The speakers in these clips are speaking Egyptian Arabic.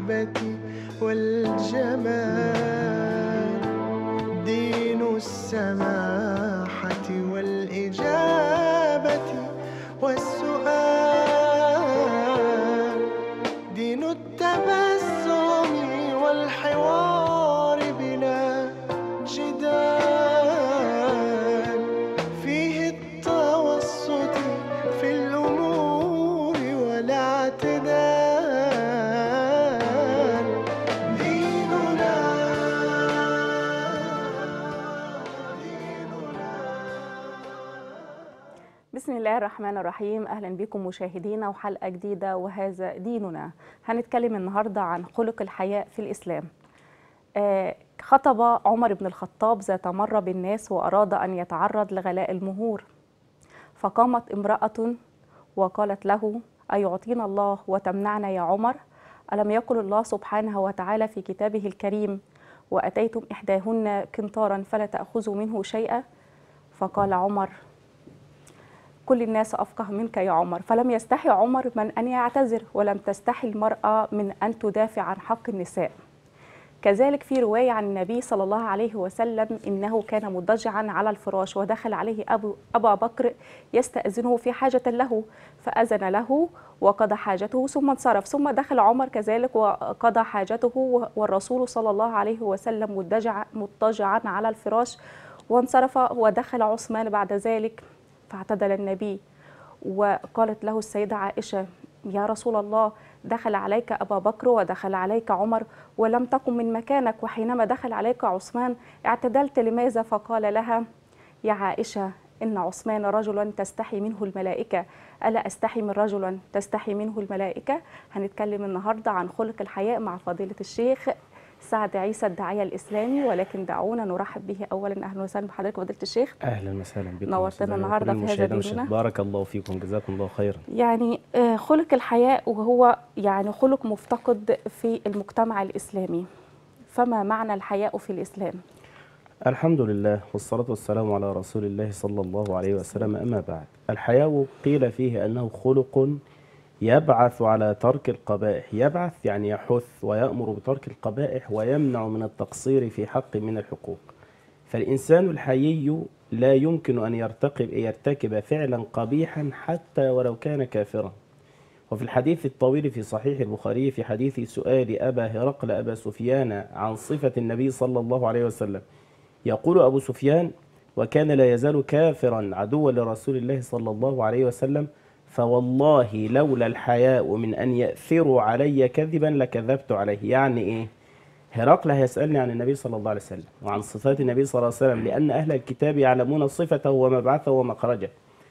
المحبة والجمال دين السماحة والإجابة والسؤال دين التبسم والحوار بلا جدال فيه التوسط في الأمور والاعتدال ديننا بسم الله الرحمن الرحيم اهلا بكم مشاهدينا وحلقه جديده وهذا ديننا هنتكلم النهارده عن خلق الحياء في الاسلام آه، خطب عمر بن الخطاب ذات مره بالناس واراد ان يتعرض لغلاء المهور فقامت امراه وقالت له ايعطينا الله وتمنعنا يا عمر الم يقل الله سبحانه وتعالى في كتابه الكريم واتيتم احداهن قنطارا فلا تاخذوا منه شيئا فقال عمر كل الناس أفقه منك يا عمر فلم يستحي عمر من أن يعتذر ولم تستحي المرأة من أن تدافع عن حق النساء كذلك في رواية عن النبي صلى الله عليه وسلم إنه كان مضجعا على الفراش ودخل عليه أبو أبا بكر يستأذنه في حاجة له فأذن له وقضى حاجته ثم انصرف ثم دخل عمر كذلك وقضى حاجته والرسول صلى الله عليه وسلم مضجع مضطجعا على الفراش وانصرف ودخل عثمان بعد ذلك فاعتدل النبي وقالت له السيدة عائشة يا رسول الله دخل عليك أبا بكر ودخل عليك عمر ولم تقم من مكانك وحينما دخل عليك عثمان اعتدلت لماذا فقال لها يا عائشة إن عثمان رجلا تستحي منه الملائكة ألا أستحي من رجلا تستحي منه الملائكة هنتكلم النهاردة عن خلق الحياء مع فضيلة الشيخ سعد عيسى الداعية الإسلامي ولكن دعونا نرحب به أولا أهلا وسهلا بحضرتك فضيلة الشيخ اهلا وسهلا بكم نورتنا أستاذة النهاردة وكل في هذا المشاهدين ديننا. والمشاهدين. بارك الله فيكم جزاكم الله خيرا يعني آه، خلق الحياء وهو يعني خلق مفتقد في المجتمع الإسلامي فما معنى الحياء في الإسلام؟ الحمد لله والصلاة والسلام على رسول الله صلى الله عليه وسلم أما بعد الحياء قيل فيه أنه خلق يبعث على ترك القبائح يبعث يعني يحث ويأمر بترك القبائح ويمنع من التقصير في حق من الحقوق فالإنسان الحيي لا يمكن أن يرتكب يرتكب فعلا قبيحا حتى ولو كان كافرا وفي الحديث الطويل في صحيح البخاري في حديث سؤال أبا هرقل أبا سفيان عن صفة النبي صلى الله عليه وسلم يقول أبو سفيان وكان لا يزال كافرا عدوا لرسول الله صلى الله عليه وسلم فوالله لولا الحياء من أن يأثروا علي كذبا لكذبت عليه يعني إيه هرقل هيسألني عن النبي صلى الله عليه وسلم وعن صفات النبي صلى الله عليه وسلم لأن أهل الكتاب يعلمون صفته ومبعثه ومخرجه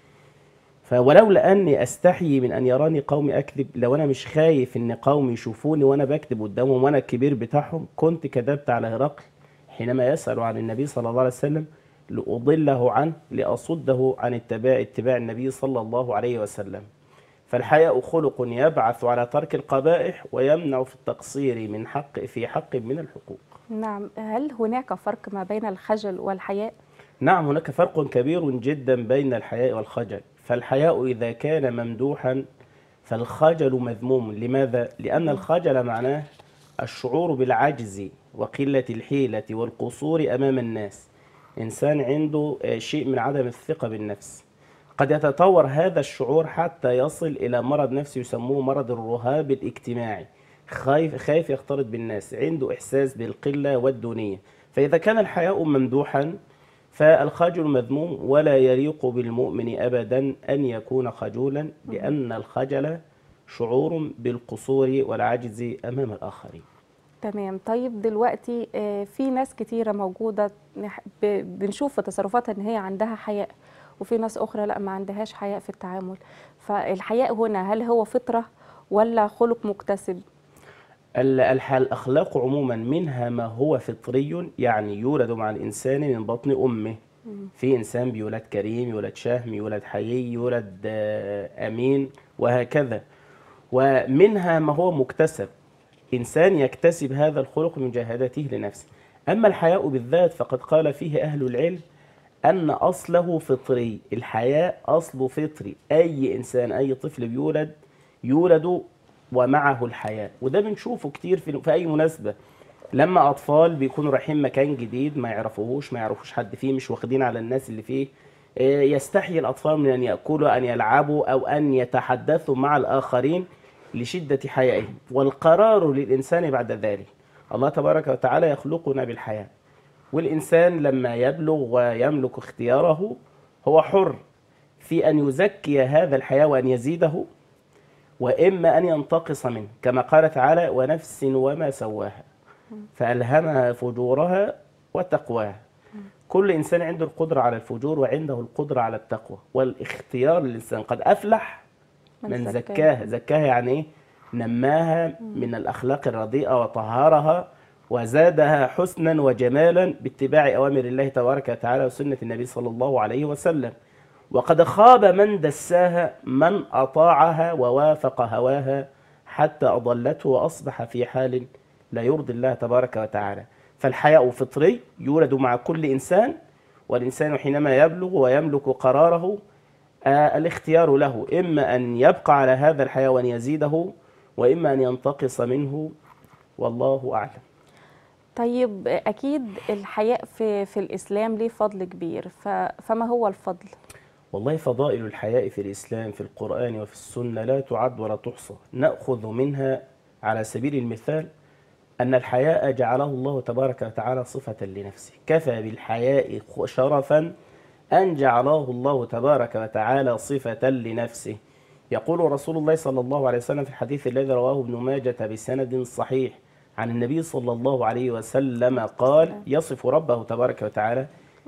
فولولا اني استحيي من ان يراني قومي اكذب لو انا مش خايف ان قومي يشوفوني وانا بكذب قدامهم وانا الكبير بتاعهم كنت كذبت على هرقل حينما يسال عن النبي صلى الله عليه وسلم لاضله عنه لاصده عن اتباع اتباع النبي صلى الله عليه وسلم فالحياء خلق يبعث على ترك القبائح ويمنع في التقصير من حق في حق من الحقوق نعم هل هناك فرق ما بين الخجل والحياء؟ نعم هناك فرق كبير جدا بين الحياء والخجل فالحياء إذا كان ممدوحا فالخجل مذموم لماذا؟ لأن الخجل معناه الشعور بالعجز وقلة الحيلة والقصور أمام الناس إنسان عنده آه، شيء من عدم الثقة بالنفس قد يتطور هذا الشعور حتى يصل إلى مرض نفسي يسموه مرض الرهاب الاجتماعي خايف خايف يختلط بالناس عنده إحساس بالقلة والدونية فإذا كان الحياء ممدوحا فالخجل مذموم ولا يليق بالمؤمن أبدا أن يكون خجولا لأن الخجل شعور بالقصور والعجز أمام الآخرين تمام طيب دلوقتي آه، في ناس كتيرة موجودة نح- ب- بنشوف في تصرفاتها إن هي عندها حياء وفي ناس أخرى لا ما عندهاش حياء في التعامل فالحياء هنا هل هو فطرة ولا خلق مكتسب؟ ال- الح- الأخلاق عموما منها ما هو فطري يعني يولد مع الإنسان من بطن أمه في إنسان بيولد كريم يولد شهم يولد حيي يولد آه، أمين وهكذا ومنها ما هو مكتسب إنسان يكتسب هذا الخلق من جهادته لنفسه أما الحياء بالذات فقد قال فيه أهل العلم أن أصله فطري الحياء أصله فطري أي إنسان أي طفل بيولد يولد ومعه الحياء وده بنشوفه كتير في, في أي مناسبة لما أطفال بيكونوا رايحين مكان جديد ما يعرفوهوش ما يعرفوش حد فيه مش واخدين على الناس اللي فيه آه، يستحي الأطفال من أن يأكلوا أن يلعبوا أو أن يتحدثوا مع الآخرين لشدة حيائهم والقرار للإنسان بعد ذلك الله تبارك وتعالى يخلقنا بالحياة والإنسان لما يبلغ ويملك اختياره هو حر في أن يزكي هذا الحياة وأن يزيده وإما أن ينتقص منه كما قال تعالى ونفس وما سواها فألهمها فجورها وتقواها كل إنسان عنده القدرة على الفجور وعنده القدرة على التقوى والاختيار للإنسان قد أفلح من من زكاها. زكاها زكاها يعني إيه؟ نماها من الأخلاق الرديئة وطهرها وزادها حسنا وجمالا باتباع أوامر الله تبارك وتعالى وسنة النبي صلى الله عليه وسلم وقد خاب من دساها من أطاعها ووافق هواها حتى أضلته وأصبح في حال لا يرضي الله تبارك وتعالى فالحياء فطري يولد مع كل إنسان والإنسان حينما يبلغ ويملك قراره آه، الاختيار له إما أن يبقى على هذا الحياة وأن يزيده وإما أن ينتقص منه والله أعلم طيب اكيد الحياء في في الاسلام ليه فضل كبير ف- فما هو الفضل والله فضائل الحياء في الإسلام في القرآن وفي السنة لا تعد ولا تحصى نأخذ منها على سبيل المثال أن الحياء جعله الله تبارك وتعالى صفة لنفسه كفى بالحياء شرفا أن جعله الله تبارك وتعالى صفة لنفسه يقول رسول الله صلى الله عليه وسلم في الحديث الذي رواه ابن ماجة بسند صحيح عن النبي صلى الله عليه وسلم قال يصف ربه تبارك وتعالى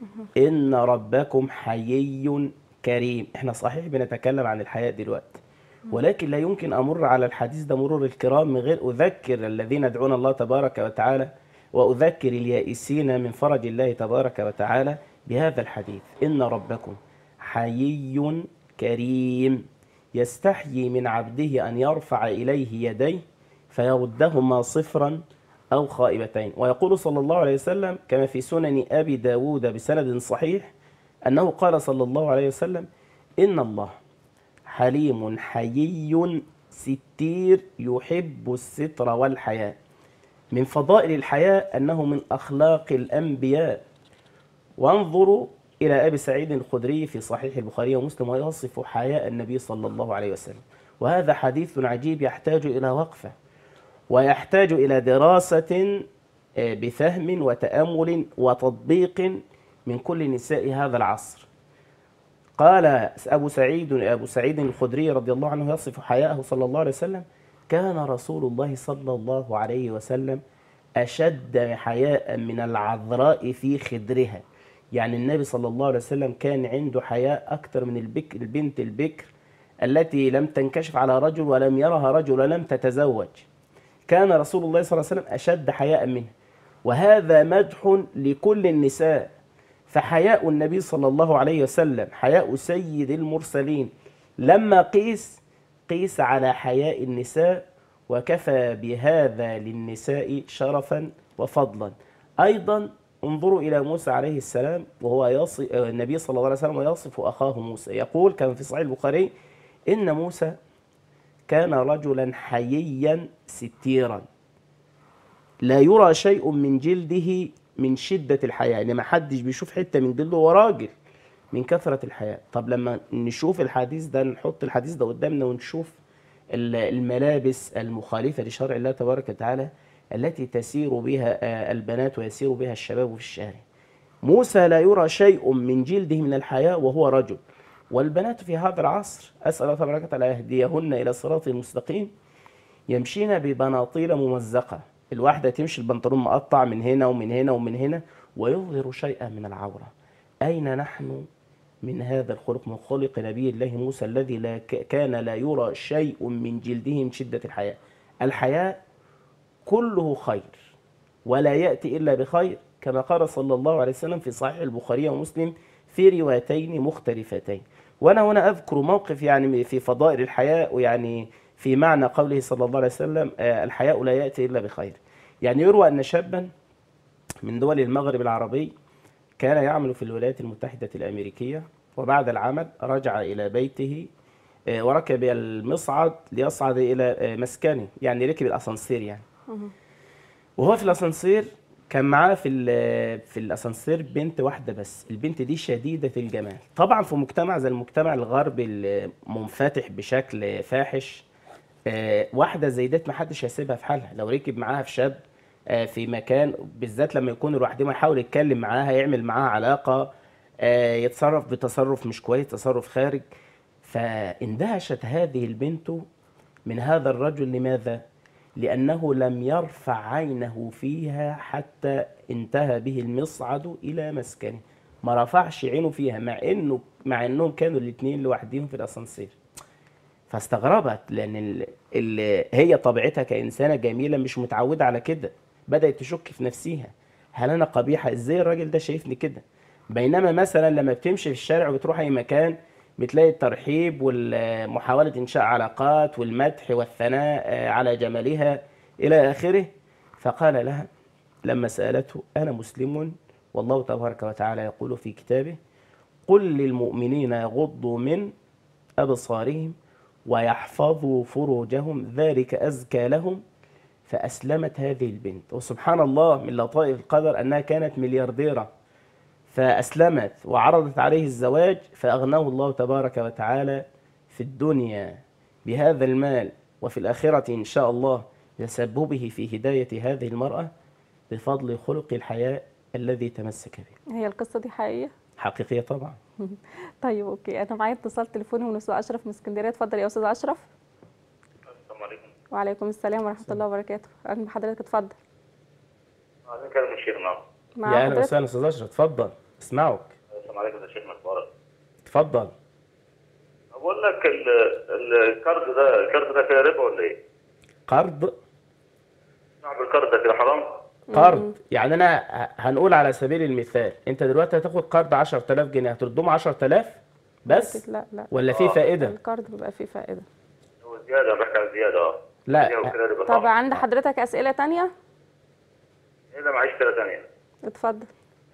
إن ربكم حيي كريم احنا صحيح بنتكلم عن الحياء دلوقتي ولكن لا يمكن أمر على الحديث ده مرور الكرام من غير أذكر الذين يدعون الله تبارك وتعالى وأذكر اليائسين من فرج الله تبارك وتعالى بهذا الحديث إن ربكم حيي كريم يستحيي من عبده أن يرفع إليه يديه فيردهما صفرا أو خائبتين ويقول صلى الله عليه وسلم كما في سنن أبي داود بسند صحيح أنه قال صلى الله عليه وسلم إن الله حليم حيي ستير يحب الستر والحياء من فضائل الحياء أنه من أخلاق الأنبياء وانظروا إلى أبي سعيد الخدري في صحيح البخاري ومسلم ويصف حياء النبي صلى الله عليه وسلم وهذا حديث عجيب يحتاج إلى وقفة ويحتاج إلى دراسة آه، بفهم وتأمل وتطبيق من كل نساء هذا العصر قال أبو سعيد أبو سعيد الخدري رضي الله عنه يصف حياءه صلى الله عليه وسلم كان رسول الله صلى الله عليه وسلم أشد حياء من العذراء في خدرها يعني النبي صلى الله عليه وسلم كان عنده حياء أكثر من البكر البنت البكر التي لم تنكشف على رجل ولم يرها رجل ولم تتزوج كان رسول الله صلى الله عليه وسلم أشد حياء منه وهذا مدح لكل النساء فحياء النبي صلى الله عليه وسلم حياء سيد المرسلين لما قيس قيس على حياء النساء وكفى بهذا للنساء شرفا وفضلا أيضا انظروا إلى موسى عليه السلام وهو يصف النبي صلى الله عليه وسلم يصف أخاه موسى يقول كما في صحيح البخاري إن موسى كان رجلا حييا ستيرا لا يرى شيء من جلده من شدة الحياة يعني ما حدش بيشوف حتة من جلده هو راجل من كثرة الحياة طب لما نشوف الحديث ده نحط الحديث ده قدامنا ونشوف ال- الملابس المخالفة لشرع الله تبارك وتعالى التي تسير بها آه، البنات ويسير بها الشباب في الشارع موسى لا يرى شيء من جلده من الحياة وهو رجل والبنات في هذا العصر أسأل الله تبارك وتعالى يهديهن إلى صراط مستقيم يمشين ببناطيل ممزقة الواحدة تمشي البنطلون مقطع من هنا ومن هنا ومن هنا ويظهر شيئا من العورة أين نحن من هذا الخلق من خلق نبي الله موسى الذي لا ك- كان لا يرى شيء من جلده من شدة الحياة الحياء كله خير ولا يأتي إلا بخير كما قال صلى الله عليه وسلم في صحيح البخاري ومسلم في روايتين مختلفتين وأنا هنا أذكر موقف يعني في فضائل الحياء ويعني في معنى قوله صلى الله عليه وسلم آه، الحياء لا يأتي إلا بخير يعني يروى أن شابا من دول المغرب العربي كان يعمل في الولايات المتحدة الأمريكية وبعد العمل رجع إلى بيته آه، وركب المصعد ليصعد الى آه، مسكنه يعني ركب الاسانسير يعني وهو في الاسانسير كان معاه في ال- في الاسانسير بنت واحده بس البنت دي شديده الجمال طبعا في مجتمع زي المجتمع الغربي المنفتح بشكل فاحش آه، واحده زي ديت ما حدش هيسيبها في حالها لو ركب معاها في شاب آه، في مكان بالذات لما يكونوا لوحدهم يحاول يتكلم معاها يعمل معاها علاقه آه، يتصرف بتصرف مش كويس تصرف خارج فاندهشت هذه البنت من هذا الرجل لماذا؟ لأنه لم يرفع عينه فيها حتى انتهى به المصعد إلى مسكنه ما رفعش عينه فيها مع إنه مع إنهم كانوا الاثنين لوحدهم في الأسانسير فاستغربت لأن ال... ال... هي طبيعتها كإنسانة جميلة مش متعودة على كده بدأت تشك في نفسها هل أنا قبيحة إزاي الراجل ده شايفني كده بينما مثلا لما بتمشي في الشارع وبتروح أي مكان بتلاقي الترحيب ومحاولة إنشاء علاقات والمدح والثناء آه، على جمالها إلى آخره فقال لها لما سألته أنا مسلم والله تبارك وتعالى يقول في كتابه قل للمؤمنين يغضوا من أبصارهم ويحفظوا فروجهم ذلك أزكى لهم فأسلمت هذه البنت وسبحان الله من لطائف القدر أنها كانت مليارديرة فأسلمت وعرضت عليه الزواج فأغناه الله تبارك وتعالى في الدنيا بهذا المال وفي الآخرة إن شاء الله بتسببه في هداية هذه المرأة بفضل خلق الحياء الذي تمسك به هي القصه دي حقيقيه حقيقية طبعا طيب اوكي انا معايا اتصال تليفوني من استاذ اشرف من اسكندريه اتفضل يا استاذ اشرف السلام عليكم وعليكم السلام ورحمه الله وبركاته اهلا بحضرتك اتفضل عايزين نكلم الشيخ نعم مع يا أهلا حضرتك وسهلا أستاذ أشرف اتفضل اسمعك السلام عليكم يا شيخ مبارك اتفضل بقول لك ال- ال- الكارد ده الكارد ده فيه ربا ولا ايه؟ قرض صاحب الكارد ده كده حرام؟ قرض يعني انا ه- هنقول على سبيل المثال انت دلوقتي هتاخد قرض 10000 جنيه هتردهم 10000 بس لا لا ولا في فائده الكارد بيبقى فيه فائده هو زياده بحكي عن زياده اه لا. زيادة وكده ربا طب طبعا عند حضرتك اسئله تانية ايه ده معيش كده ثانيه اتفضل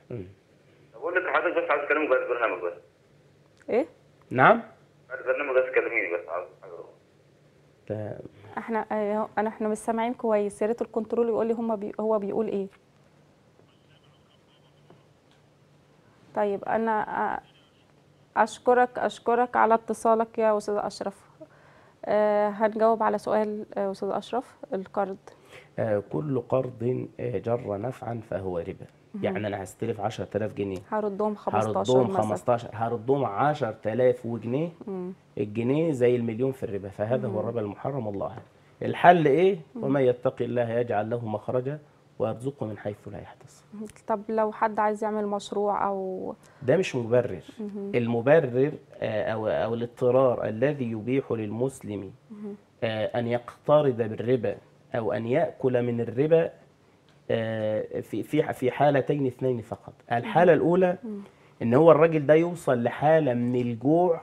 بقول لك حضرتك بس عايز اكلمك بس برنامج بس ايه نعم عايز برنامج بس كلميني بس عايز حاجه لا. احنا آه، انا احنا مش سامعين كويس يا ريت الكنترول يقول لي هم بي هو بيقول ايه طيب انا آه، اشكرك اشكرك على اتصالك يا استاذ اشرف آه هنجاوب على سؤال آه، استاذ اشرف القرض آه، كل قرض آه، جر نفعا فهو ربا يعني انا هستلف 10000 جنيه هردهم 15 هردهم مثلا 15 هردهم 10000 وجنيه الجنيه زي المليون في الربا فهذا هو الربا المحرم والله اعلم الحل ايه ومن يتقي الله يجعل له مخرجا ويرزقه من حيث لا يحتسب طب لو حد عايز يعمل مشروع او ده مش مبرر المبرر آه، او او الاضطرار الذي يبيح للمسلم آه، ان يقترض بالربا او ان ياكل من الربا آه، في في في حالتين اثنين فقط الحاله الاولى ان هو الراجل ده يوصل لحاله من الجوع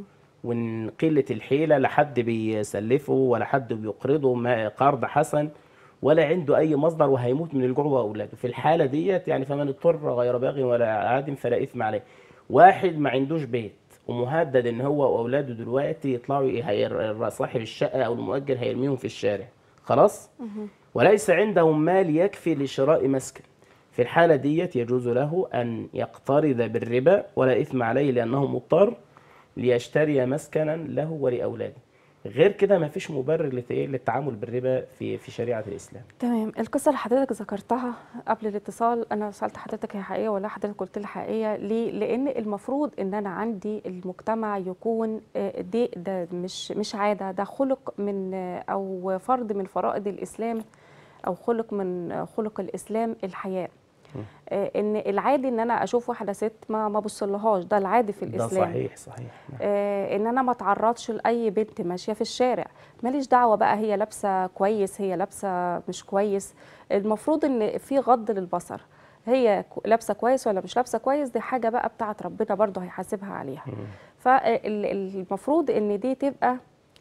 وان قله الحيله لا حد بيسلفه ولا حد بيقرضه ما- قرض حسن ولا عنده اي مصدر وهيموت من الجوع واولاده في الحاله ديت يعني فمن اضطر غير باغ ولا عاد فلا اثم عليه واحد ما عندوش بيت ومهدد ان هو واولاده دلوقتي يطلعوا ي- هير- صاحب الشقه او المؤجر هيرميهم في الشارع خلاص وليس عندهم مال يكفي لشراء مسكن في الحالة ديت يجوز له أن يقترض بالربا ولا إثم عليه لأنه مضطر ليشتري مسكنا له ولأولاده غير كده ما فيش مبرر لت- إيه للتعامل بالربا في في شريعة الإسلام تمام القصه اللي حضرتك ذكرتها قبل الاتصال انا سالت حضرتك هي حقيقيه ولا حضرتك قلت لي حقيقيه ليه لان المفروض ان انا عندي المجتمع يكون آه، دي ده مش مش عاده ده خلق من آه، او فرض من فرائض الاسلام او خلق من آه، خلق الاسلام الحياء آه، ان العادي ان انا اشوف واحده ست ما ما ابصلهاش ده العادي في ده الاسلام صحيح صحيح نعم. آه، ان انا ما اتعرضش لاي بنت ماشيه في الشارع ماليش دعوه بقى هي لابسه كويس هي لابسه مش كويس المفروض ان في غض للبصر هي كو- لابسه كويس ولا مش لابسه كويس دي حاجه بقى بتاعت ربنا برضه هيحاسبها عليها فالمفروض ان دي تبقى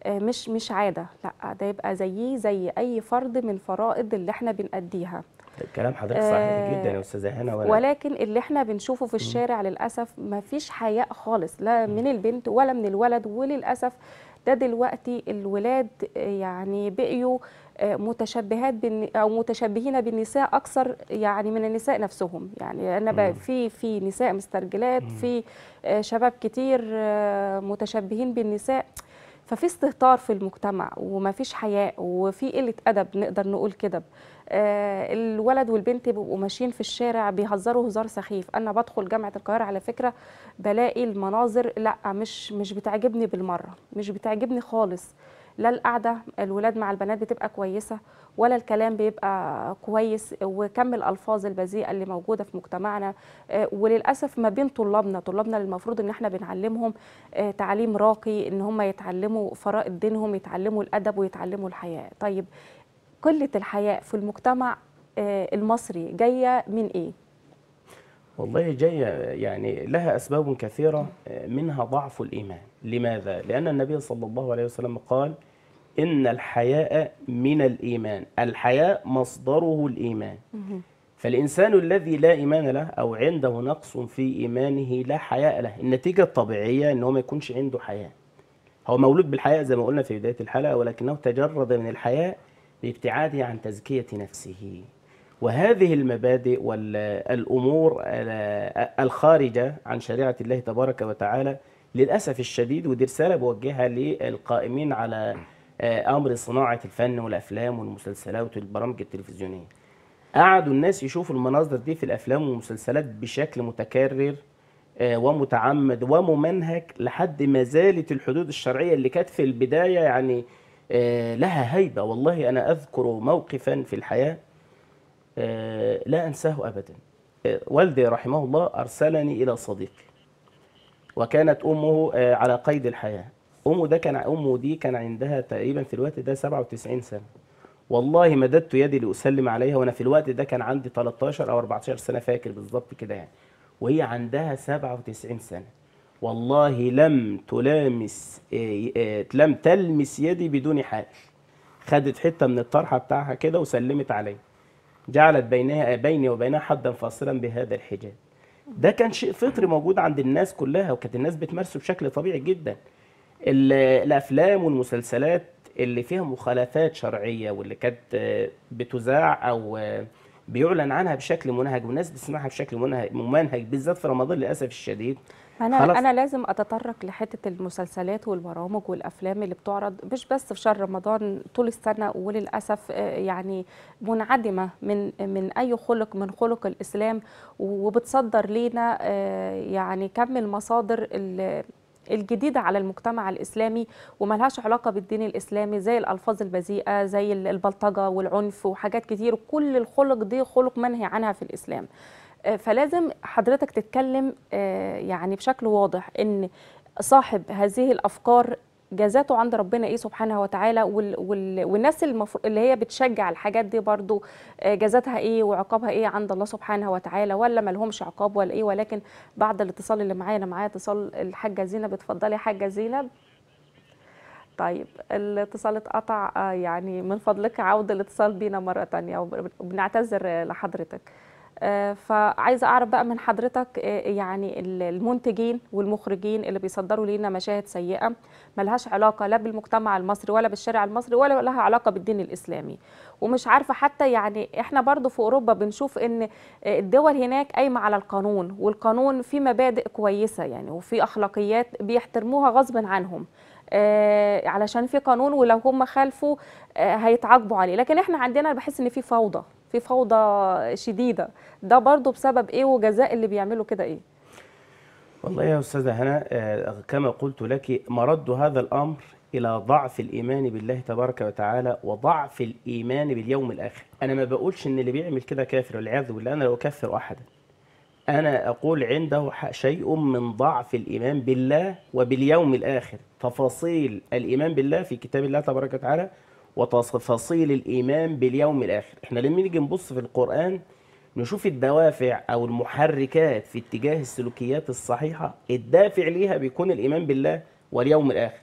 آه، مش مش عاده لا ده يبقى زيه زي اي فرض من فرائض اللي احنا بنأديها كلام حضرتك صحيح آه، جدا يا استاذه هنا ولا ولكن اللي احنا بنشوفه في الشارع للاسف ما فيش حياء خالص لا من البنت ولا من الولد وللاسف ده دلوقتي الولاد آه، يعني بقيوا آه، متشبهات بالن- او متشبهين بالنساء اكثر يعني من النساء نفسهم يعني انا بقى مم. في في نساء مسترجلات في آه، شباب كتير آه، متشبهين بالنساء ففي استهتار في المجتمع وما فيش حياء وفي قله ادب نقدر نقول كده آه، الولد والبنت بيبقوا ماشيين في الشارع بيهزروا هزار سخيف انا بدخل جامعه القاهره على فكره بلاقي المناظر لا مش مش بتعجبني بالمره مش بتعجبني خالص لا القعده الولاد مع البنات بتبقى كويسه ولا الكلام بيبقى كويس وكم الالفاظ البذيئه اللي موجوده في مجتمعنا آه، وللاسف ما بين طلابنا طلابنا المفروض ان احنا بنعلمهم آه، تعليم راقي ان هم يتعلموا فرائض دينهم يتعلموا الادب ويتعلموا الحياء طيب قله الحياء في المجتمع آه، المصري جايه من ايه والله جاية يعني لها أسباب كثيرة منها ضعف الإيمان لماذا؟ لأن النبي صلى الله عليه وسلم قال إن الحياء من الإيمان الحياء مصدره الإيمان فالإنسان الذي لا إيمان له أو عنده نقص في إيمانه لا حياء له النتيجة الطبيعية أنه ما يكونش عنده حياء هو مولود بالحياء زي ما قلنا في بداية الحلقة ولكنه تجرد من الحياء بابتعاده عن تزكية نفسه وهذه المبادئ والأمور الخارجة عن شريعة الله تبارك وتعالى للأسف الشديد ودي رسالة بوجهها للقائمين على أمر صناعة الفن والأفلام والمسلسلات والبرامج التلفزيونية قعدوا الناس يشوفوا المناظر دي في الأفلام والمسلسلات بشكل متكرر آه، ومتعمد وممنهج لحد ما زالت الحدود الشرعية اللي كانت في البداية يعني آه، لها هيبة والله أنا أذكر موقفا في الحياة آه، لا أنساه أبدا آه، والدي رحمه الله أرسلني إلى صديقي وكانت أمه آه، على قيد الحياة أمه ده كان أمه دي كان عندها تقريبا في الوقت ده 97 سنة والله مددت يدي لأسلم عليها وأنا في الوقت ده كان عندي 13 أو 14 سنة فاكر بالظبط كده يعني وهي عندها 97 سنة والله لم تلامس آه، آه، لم تلمس يدي بدون حائل خدت حتة من الطرحة بتاعها كده وسلمت علي جعلت بينها بيني وبينها حدا فاصلا بهذا الحجاب ده كان شيء فطري موجود عند الناس كلها وكانت الناس بتمارسه بشكل طبيعي جدا ال- الافلام والمسلسلات اللي فيها مخالفات شرعيه واللي كانت آه، بتذاع او آه، بيعلن عنها بشكل منهج والناس بتسمعها بشكل منهج ممنهج بالذات في رمضان للاسف الشديد انا خلاص. انا لازم اتطرق لحته المسلسلات والبرامج والافلام اللي بتعرض مش بس في شهر رمضان طول السنه وللاسف آه، يعني منعدمه من من اي خلق من خلق الاسلام وبتصدر لينا آه، يعني كم المصادر ال- الجديدة على المجتمع الإسلامي وملهاش علاقة بالدين الإسلامي زي الألفاظ البذيئة زي ال- البلطجة والعنف وحاجات كتير كل الخلق دي خلق منهي عنها في الإسلام آه، فلازم حضرتك تتكلم آه، يعني بشكل واضح ان صاحب هذه الافكار جزاته عند ربنا ايه سبحانه وتعالى وال وال والناس المفروض اللي هي بتشجع الحاجات دي برضو آه، جزاتها ايه وعقابها ايه عند الله سبحانه وتعالى ولا ما لهمش عقاب ولا ايه ولكن بعد الاتصال اللي معايا انا معايا اتصال الحاجه زينب اتفضلي يا حاجه زينب طيب الاتصال اتقطع آه، يعني من فضلك عود الاتصال بينا مرة تانية وب- وبنعتذر آه، لحضرتك آه، فعايزة أعرف بقى من حضرتك آه، يعني ال- المنتجين والمخرجين اللي بيصدروا لينا مشاهد سيئة ملهاش علاقة لا بالمجتمع المصري ولا بالشارع المصري ولا لها علاقة بالدين الإسلامي ومش عارفة حتى يعني إحنا برضو في أوروبا بنشوف إن آه، الدول هناك قايمة على القانون والقانون فيه مبادئ كويسة يعني وفي أخلاقيات بيحترموها غصب عنهم آه، علشان في قانون ولو هم خالفوا آه، هيتعاقبوا عليه لكن احنا عندنا بحس ان في فوضى في فوضى شديده ده برضو بسبب ايه وجزاء اللي بيعملوا كده ايه والله يا أستاذة هنا آه، كما قلت لك مرد هذا الأمر إلى ضعف الإيمان بالله تبارك وتعالى وضعف الإيمان باليوم الآخر أنا ما بقولش إن اللي بيعمل كده كافر والعياذ بالله أنا لا أكفر أحدا أنا أقول عنده ح- شيء من ضعف الإيمان بالله وباليوم الآخر تفاصيل الإيمان بالله في كتاب الله تبارك وتعالى وتفاصيل الإيمان باليوم الآخر إحنا لما نيجي نبص في القرآن نشوف الدوافع أو المحركات في اتجاه السلوكيات الصحيحة الدافع ليها بيكون الإيمان بالله واليوم الآخر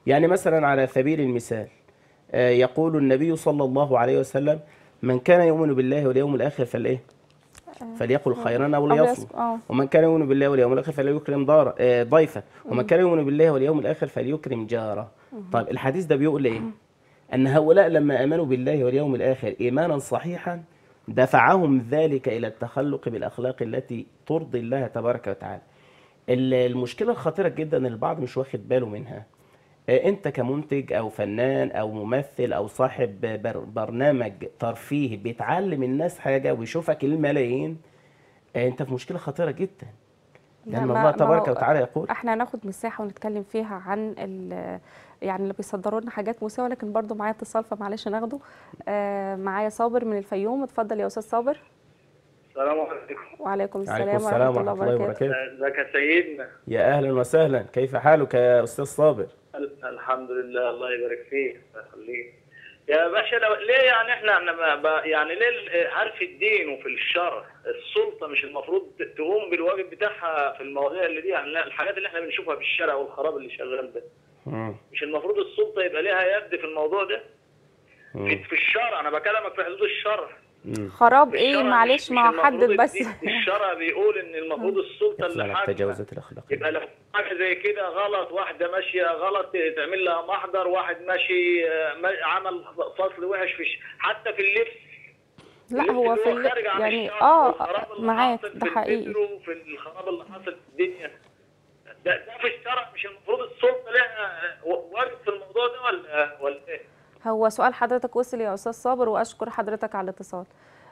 يعني مثلا على سبيل المثال آه، يقول النبي صلى الله عليه وسلم من كان يؤمن بالله واليوم الآخر فالإيه فليقل خيرا أو ليصمت ليصمت، آه. ومن كان يؤمن بالله واليوم الآخر فليكرم دار آه، ضيفه ومن كان يؤمن بالله واليوم الآخر فليكرم جاره طيب الحديث ده بيقول إيه أن هؤلاء لما آمنوا بالله واليوم الآخر إيمانا صحيحا دفعهم ذلك إلى التخلق بالأخلاق التي ترضي الله تبارك وتعالى ال- المشكلة الخطيرة جدا اللي البعض مش واخد باله منها آه، انت كمنتج او فنان او ممثل او صاحب بر- برنامج ترفيهي بيتعلم الناس حاجة ويشوفك الملايين آه، انت في مشكلة خطيرة جدا لان ما- الله ما تبارك هو وتعالى يقول احنا هناخد مساحه ونتكلم فيها عن ال- يعني اللي بيصدروا لنا حاجات مساواه لكن برضو معايا اتصال فمعلش ناخده آه معايا صابر من الفيوم اتفضل يا استاذ صابر السلام عليكم وعليكم السلام, عليكم السلام ورحمه الله وبركاته ازيك يا سيدنا يا اهلا وسهلا كيف حالك يا استاذ صابر ال- الحمد لله الله يبارك فيك الله يخليك يا باشا لو ليه يعني احنا احنا ما ب- يعني ليه ال- عارف الدين وفي الشرع السلطه مش المفروض ت- تقوم بالواجب بتاعها في المواضيع اللي دي يعني لا، الحاجات اللي احنا بنشوفها في الشارع والخراب اللي شغال ده مم. مش المفروض السلطه يبقى ليها يد في الموضوع ده في, مم. في الشرع انا بكلمك في حدود الشرع مم. خراب في ايه الشرع معلش مش- مش ما المفروض حدد بس الدين- الشرع بيقول ان المفروض السلطه اللي على حاكمه التجاوزات الاخلاقيه يبقى لو حاجه زي كده غلط واحده ماشيه غلط تعمل لها محضر واحد ماشي آه، ما- عمل فصل وحش في ش- حتى في اللبس لا اللبس هو اللي في ال- خارج عن يعني الشرع اه والخراب اللي معاك حاصل ده في حقيقي البدر وفي الخراب اللي حاصل في الدنيا ده, ده في الشرع مش المفروض السلطه لها و- واجب في الموضوع ده ولا ولا ايه؟ هو سؤال حضرتك وصل يا استاذ صابر واشكر حضرتك على الاتصال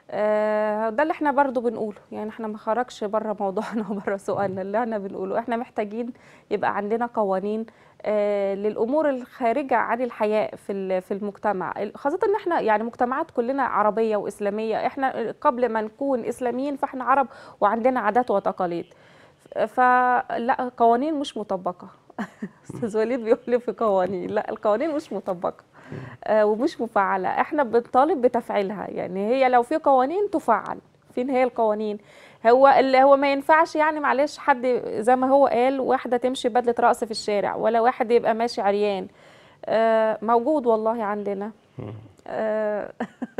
آه، ده اللي احنا برضو بنقوله يعني احنا ما خرجش بره موضوعنا وبره سؤالنا اللي احنا بنقوله احنا محتاجين يبقى عندنا قوانين آه، للامور الخارجه عن الحياء في ال- في المجتمع خاصه ان احنا يعني مجتمعات كلنا عربيه واسلاميه احنا قبل ما نكون اسلاميين فاحنا عرب وعندنا عادات وتقاليد فلا قوانين مش مطبقه استاذ وليد بيقول لي في قوانين لا القوانين مش مطبقه آه، ومش مفعله احنا بنطالب بتفعيلها يعني هي لو في قوانين تفعل فين هي القوانين هو اللي هو ما ينفعش يعني معلش حد زي ما هو قال واحده تمشي بدله رقص في الشارع ولا واحد يبقى ماشي عريان آه، موجود والله عندنا آه،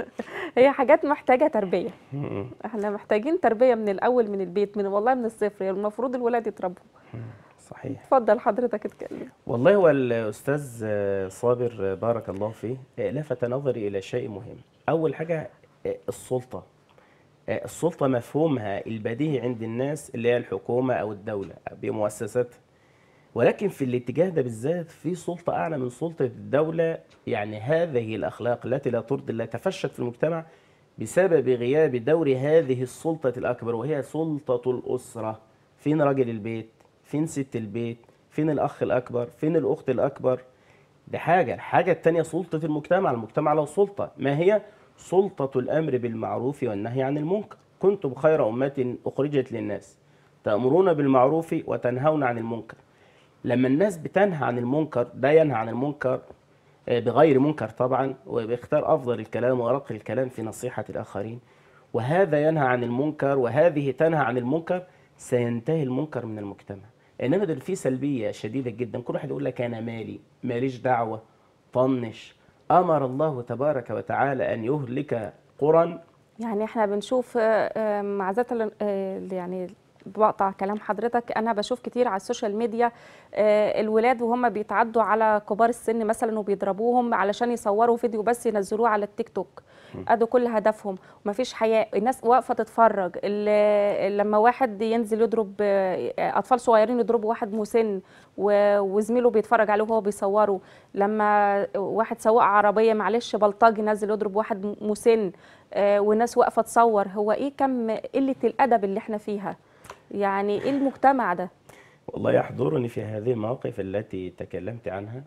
هي حاجات محتاجه تربيه مم. احنا محتاجين تربيه من الاول من البيت من والله من الصفر المفروض الولاد يتربوا صحيح اتفضل حضرتك اتكلم والله هو الأستاذ آه، صابر آه، بارك الله فيه آه، لفت نظري إلى شيء مهم أول حاجة آه، السلطة آه، السلطة مفهومها البديهي عند الناس اللي هي الحكومة أو الدولة بمؤسساتها ولكن في الاتجاه ده بالذات في سلطة أعلى من سلطة الدولة يعني هذه الأخلاق التي لا ترضي الله تفشت في المجتمع بسبب غياب دور هذه السلطة الأكبر وهي سلطة الأسرة فين راجل البيت فين ست البيت فين الأخ الأكبر فين الأخت الأكبر دي حاجة الحاجة التانية سلطة المجتمع المجتمع له سلطة ما هي سلطة الأمر بالمعروف والنهي عن المنكر كنتم خير أمة أخرجت للناس تأمرون بالمعروف وتنهون عن المنكر لما الناس بتنهى عن المنكر ده ينهى عن المنكر آه، بغير منكر طبعا وبيختار أفضل الكلام وأرق الكلام في نصيحة الآخرين وهذا ينهى عن المنكر وهذه تنهى عن المنكر سينتهي المنكر من المجتمع انما دول في سلبيه شديده جدا كل واحد يقول لك انا مالي ماليش دعوه طنش امر الله تبارك وتعالى ان يهلك قرى يعني احنا بنشوف آه، آه، معذره آه، يعني بقطع كلام حضرتك انا بشوف كتير على السوشيال ميديا آه، الولاد وهم بيتعدوا على كبار السن مثلا وبيضربوهم علشان يصوروا فيديو بس ينزلوه على التيك توك ادوا كل هدفهم ومفيش حياء الناس واقفه تتفرج ال- لما واحد ينزل يضرب آه، اطفال صغيرين يضربوا واحد مسن و- وزميله بيتفرج عليه وهو بيصوره لما واحد سواق عربيه معلش بلطجي نزل يضرب واحد مسن آه، والناس واقفه تصور هو ايه كم قله الادب اللي احنا فيها يعني ايه المجتمع ده والله يحضرني في هذه المواقف التي تكلمت عنها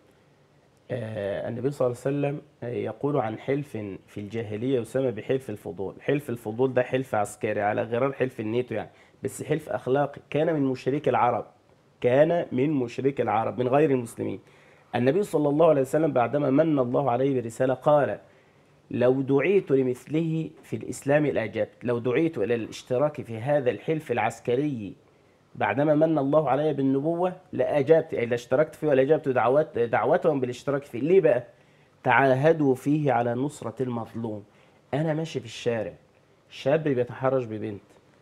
آه، النبي صلى الله عليه وسلم آه، يقول عن حلف في الجاهلية يسمى بحلف الفضول حلف الفضول ده حلف عسكري على غرار حلف النيتو يعني بس حلف أخلاقي كان من مشرك العرب كان من مشرك العرب من غير المسلمين النبي صلى الله عليه وسلم بعدما من الله عليه برسالة قال لو دعيت لمثله في الإسلام لأجبت لو دعيت إلى الاشتراك في هذا الحلف العسكري بعدما من الله علي بالنبوة لأجبت أي لاشتركت فيه ولأجبت دعوات دعوتهم بالاشتراك فيه ليه بقى؟ تعاهدوا فيه على نصرة المظلوم أنا ماشي في الشارع شاب بيتحرش ببنت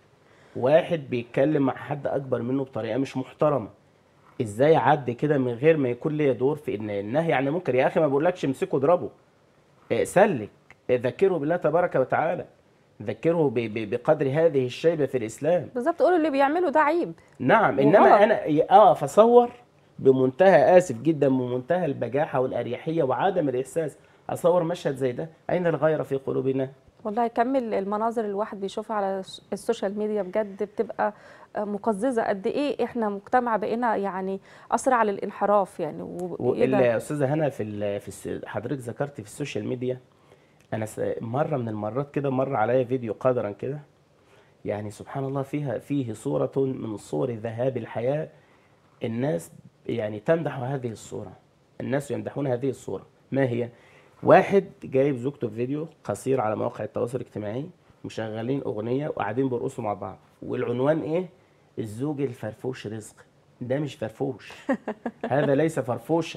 واحد بيتكلم مع حد أكبر منه بطريقة مش محترمة ازاي اعدي كده من غير ما يكون ليا دور في ان النهي عن المنكر يا اخي ما بقولكش امسكه اضربه إيه، سلك إيه، ذكره بالله تبارك وتعالى ذكره ب- ب- بقدر هذه الشيبة في الإسلام بالظبط قولوا اللي بيعمله ده عيب نعم وغلط. انما انا اه فصور بمنتهى اسف جدا بمنتهى البجاحه والاريحيه وعدم الاحساس اصور مشهد زي ده اين الغيره في قلوبنا والله كمل المناظر اللي الواحد بيشوفها على الس- السوشيال ميديا بجد بتبقى آه، مقززه قد ايه احنا مجتمع بقينا يعني اسرع للانحراف يعني وإيه ده؟ والاستاذه هنا في ال- في الس- حضرتك ذكرت في السوشيال ميديا انا س- مره من المرات كده مر عليا فيديو قدرا كده يعني سبحان الله فيها فيه صوره من صور ذهاب الحياه الناس يعني تمدح هذه الصوره الناس يمدحون هذه الصوره ما هي واحد جايب زوجته في فيديو قصير على مواقع التواصل الاجتماعي مشغلين اغنيه وقاعدين بيرقصوا مع بعض والعنوان ايه الزوج الفرفوش رزق ده مش فرفوش هذا ليس فرفوشا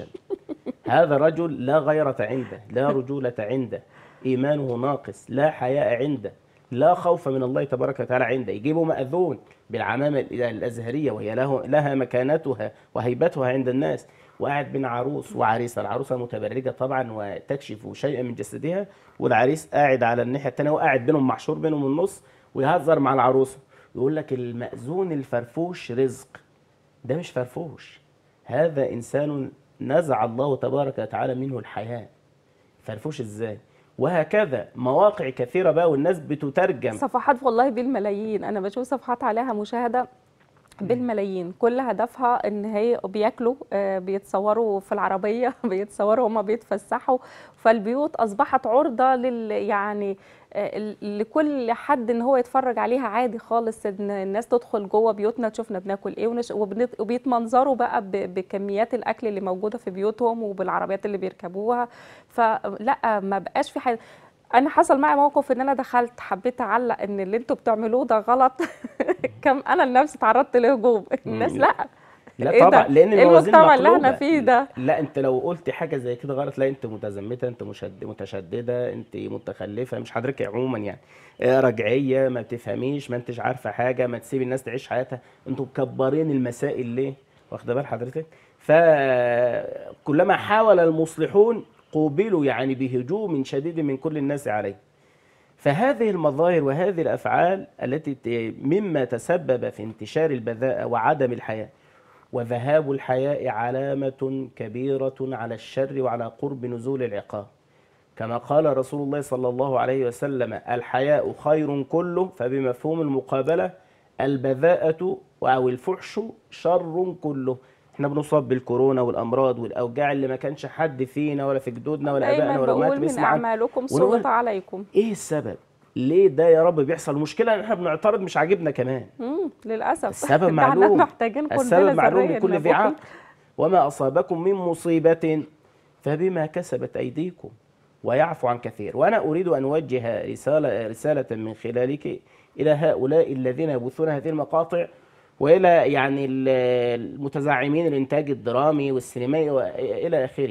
هذا رجل لا غيرة عنده لا رجولة عنده إيمانه ناقص لا حياء عنده لا خوف من الله تبارك وتعالى عنده يجيبه مأذون بالعمامة الأزهرية وهي له لها مكانتها وهيبتها عند الناس وقاعد بين عروس وعريسة العروسة متبرجة طبعا وتكشف شيئا من جسدها والعريس قاعد على الناحية التانية وقاعد بينهم محشور بينهم النص ويهزر مع العروسة يقول لك المأذون الفرفوش رزق ده مش فرفوش هذا إنسان نزع الله تبارك وتعالى منه الحياة فرفوش إزاي وهكذا مواقع كثيرة بقى والناس بتترجم صفحات والله بالملايين انا بشوف صفحات عليها مشاهده بالملايين كل هدفها ان هي بياكلوا آه، بيتصوروا في العربيه بيتصوروا هما بيتفسحوا فالبيوت اصبحت عرضه لل يعني آه، لكل حد ان هو يتفرج عليها عادي خالص ان الناس تدخل جوه بيوتنا تشوفنا بناكل ايه ونش- وبنت- وبيتمنظروا بقى ب- بكميات الاكل اللي موجوده في بيوتهم وبالعربيات اللي بيركبوها فلا ما بقاش في حاجه انا حصل معي موقف ان انا دخلت حبيت اعلق ان اللي انتوا بتعملوه ده غلط كم انا لنفسي تعرضت لهجوم الناس مم. لا لا إيه ده؟ طبعا لان إيه الموازين المجتمع اللي احنا مقلوبة. فيه ده؟ لا انت لو قلت حاجه زي كده غلط لا انت متزمته انت مشد متشدده انت متخلفه مش حضرتك عموما يعني آه، رجعيه ما بتفهميش ما انتش عارفه حاجه ما تسيب الناس تعيش حياتها انتوا مكبرين المسائل ليه واخده بال حضرتك فكلما حاول المصلحون قوبلوا يعني بهجوم شديد من كل الناس عليه فهذه المظاهر وهذه الافعال التي ت- مما تسبب في انتشار البذاءه وعدم الحياه وذهاب الحياء علامه كبيره على الشر وعلى قرب نزول العقاب كما قال رسول الله صلى الله عليه وسلم الحياء خير كله فبمفهوم المقابله البذاءه او الفحش شر كله احنا بنصاب بالكورونا والامراض والاوجاع اللي ما كانش حد فينا ولا في جدودنا ولا ابائنا دايما ولا بقول امهاتنا من بيسمع عنه. اعمالكم ونقول سلط عليكم ايه السبب ليه ده يا رب بيحصل المشكله ان احنا بنعترض مش عاجبنا كمان مم. للاسف السبب ده احنا معلوم محتاجين قنبله السبب معلوم ذرية لكل ذي لنبوء. عقل وما اصابكم من مصيبه فبما كسبت ايديكم ويعفو عن كثير وانا اريد ان اوجه رساله رساله من خلالك الى هؤلاء الذين يبثون هذه المقاطع والى يعني ال- المتزعمين الانتاج الدرامي والسينمائي والى اخره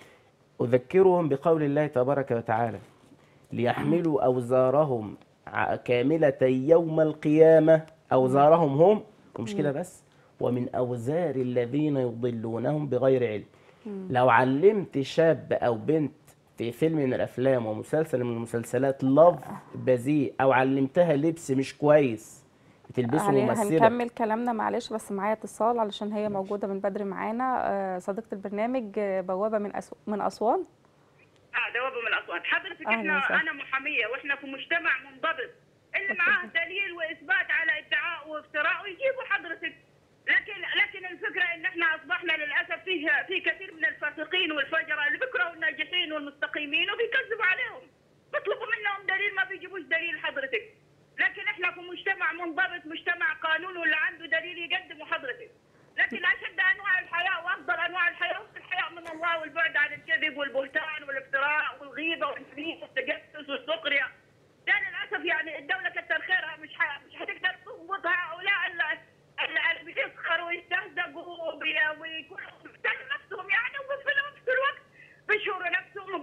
اذكرهم بقول الله تبارك وتعالى ليحملوا أوزارهم ع- كاملة يوم القيامة أوزارهم هم ومش كده بس ومن أوزار الذين يضلونهم بغير علم لو علمت شاب أو بنت في فيلم من الأفلام ومسلسل من المسلسلات لفظ بذيء أو علمتها لبس مش كويس بتلبسه يعني ممثلة هنكمل كلامنا معلش بس معايا اتصال علشان هي موجوده من بدري معانا آه، صديقه البرنامج آه، بوابه من أسو... من اسوان اه دوابه من اسوان حضرتك أهلا احنا وسهلا. انا محاميه واحنا في مجتمع منضبط اللي معاه دليل واثبات على ادعاء وافتراء ويجيبوا حضرتك لكن لكن الفكره ان احنا اصبحنا للاسف فيه في كثير من الفاسقين والفجره اللي بيكرهوا الناجحين والمستقيمين وبيكذبوا عليهم بيطلبوا منهم دليل ما بيجيبوش دليل حضرتك لكن احنا في مجتمع منضبط مجتمع قانون واللي عنده دليل يقدمه حضرتك لكن اشد انواع الحياء وافضل انواع الحياء هو الحياء من الله والبعد عن الكذب والبهتان والافتراء والغيبه والنميمه والتجسس والسخريه ده للاسف يعني الدوله كتر خيرها مش ح... مش هتقدر تضبط هؤلاء ال- ال- اللي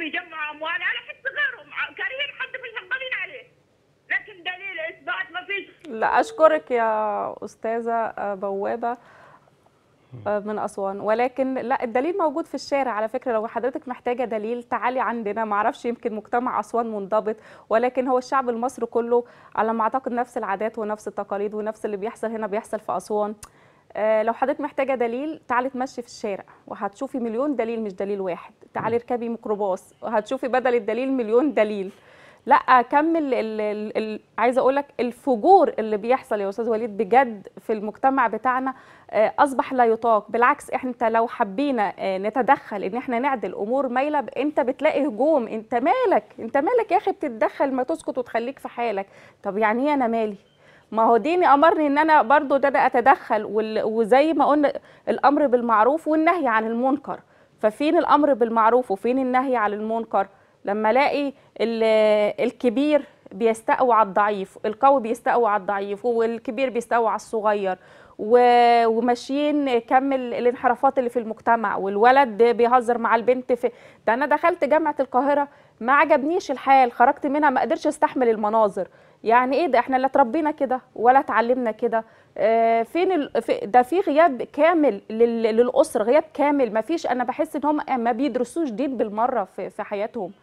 بيجمعوا اموال على حس غيرهم ع- كارهين حد فشغالين عليه لكن دليل اثبات ما فيش لا اشكرك يا استاذه آه، بوابه آه، من اسوان ولكن لا الدليل موجود في الشارع على فكره لو حضرتك محتاجه دليل تعالي عندنا ما اعرفش يمكن مجتمع اسوان منضبط ولكن هو الشعب المصري كله على ما اعتقد نفس العادات ونفس التقاليد ونفس اللي بيحصل هنا بيحصل في اسوان آه، لو حضرتك محتاجه دليل تعالي تمشي في الشارع وهتشوفي مليون دليل مش دليل واحد تعالي اركبي ميكروباص وهتشوفي بدل الدليل مليون دليل لا كمل ال ال ال عايزه اقول لك الفجور اللي بيحصل يا استاذ وليد بجد في المجتمع بتاعنا آه، اصبح لا يطاق بالعكس احنا لو حبينا آه، نتدخل ان احنا نعدل امور مايله ب- انت بتلاقي هجوم انت مالك انت مالك يا اخي بتتدخل ما تسكت وتخليك في حالك طب يعني ايه انا مالي ما هو ديني امرني ان انا برضو ده انا اتدخل وال- وزي ما قلنا الامر بالمعروف والنهي عن المنكر ففين الامر بالمعروف وفين النهي عن المنكر لما الاقي ال- الكبير بيستقوى على الضعيف القوي بيستقوى على الضعيف والكبير بيستقوى على الصغير و- وماشيين كمل الانحرافات اللي في المجتمع والولد بيهزر مع البنت في ده انا دخلت جامعه القاهره ما عجبنيش الحال خرجت منها ما قدرتش استحمل المناظر يعني ايه ده احنا لا اتربينا كده ولا اتعلمنا كده آه فين ال... في ده في غياب كامل لل... للاسره غياب كامل ما فيش انا بحس ان هم ما بيدرسوش دين بالمره في, في حياتهم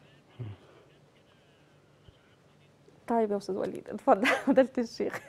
طيب يا استاذ وليد اتفضل فضيله الشيخ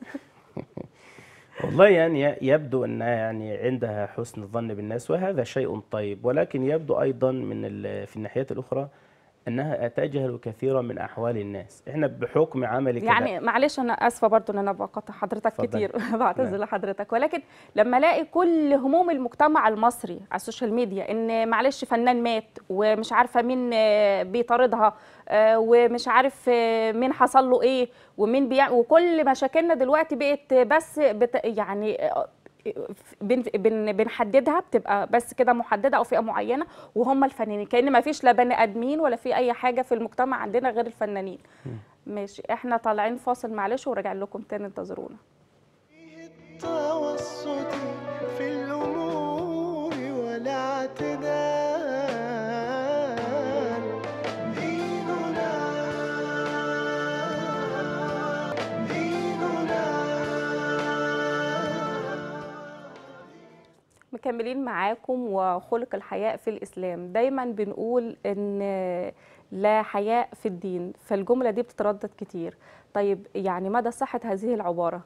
والله يعني ي- يبدو أنها يعني عندها حسن الظن بالناس وهذا شيء طيب ولكن يبدو أيضا من ال- في الناحية الأخرى أنها تجهل كثيرا من أحوال الناس إحنا بحكم عملي كده يعني معلش انا اسفه برضو ان انا بقاطع حضرتك اتفضلي. كتير بعتذر لحضرتك ولكن لما الاقي كل هموم المجتمع المصري على السوشيال ميديا ان معلش فنان مات ومش عارفه مين آه، بيطاردها آه، ومش عارف آه، مين حصل له ايه ومين بيع وكل مشاكلنا دلوقتي بقت بس بت يعني آه، بن بن بنحددها بتبقى بس كده محدده او فئه معينه وهم الفنانين كان ما فيش لا بني ادمين ولا في اي حاجه في المجتمع عندنا غير الفنانين ماشي احنا طالعين فاصل معلش وراجعين لكم تاني انتظرونا التوسط في الأمور ولا اعتدال ديننا ديننا مكملين معاكم وخلق الحياء في الإسلام دايما بنقول إن لا حياء في الدين فالجملة دي بتتردد كتير طيب يعني مدى صحة هذه العبارة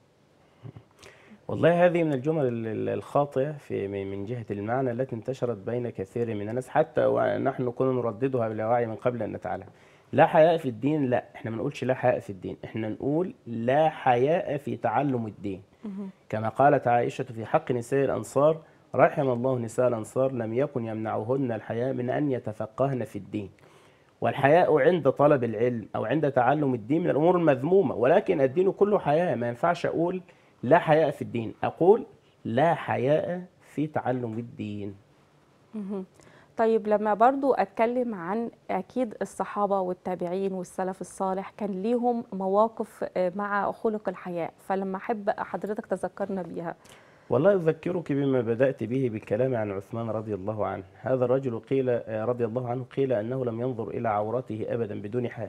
والله هذه من الجمل ال- ال- الخاطئة في من من جهة المعنى التي انتشرت بين كثير من الناس حتى ونحن كنا نرددها بلا وعي من قبل أن نتعلم لا حياء في الدين لا احنا ما نقولش لا حياء في الدين احنا نقول لا حياء في تعلم الدين كما قالت عائشة في حق نساء الأنصار رحم الله نساء الأنصار لم يكن يمنعهن الحياء من أن يتفقهن في الدين والحياء عند طلب العلم أو عند تعلم الدين من الأمور المذمومة ولكن الدين كله حياء ما ينفعش أقول لا حياء في الدين أقول لا حياء في تعلم الدين طيب لما برضو أتكلم عن أكيد الصحابة والتابعين والسلف الصالح كان ليهم مواقف آه، مع خلق الحياء فلما أحب حضرتك تذكرنا بيها والله أذكرك بما بدأت به بالكلام عن عثمان رضي الله عنه هذا الرجل قيل آه، رضي الله عنه قيل أنه لم ينظر إلى عورته أبدا بدون حال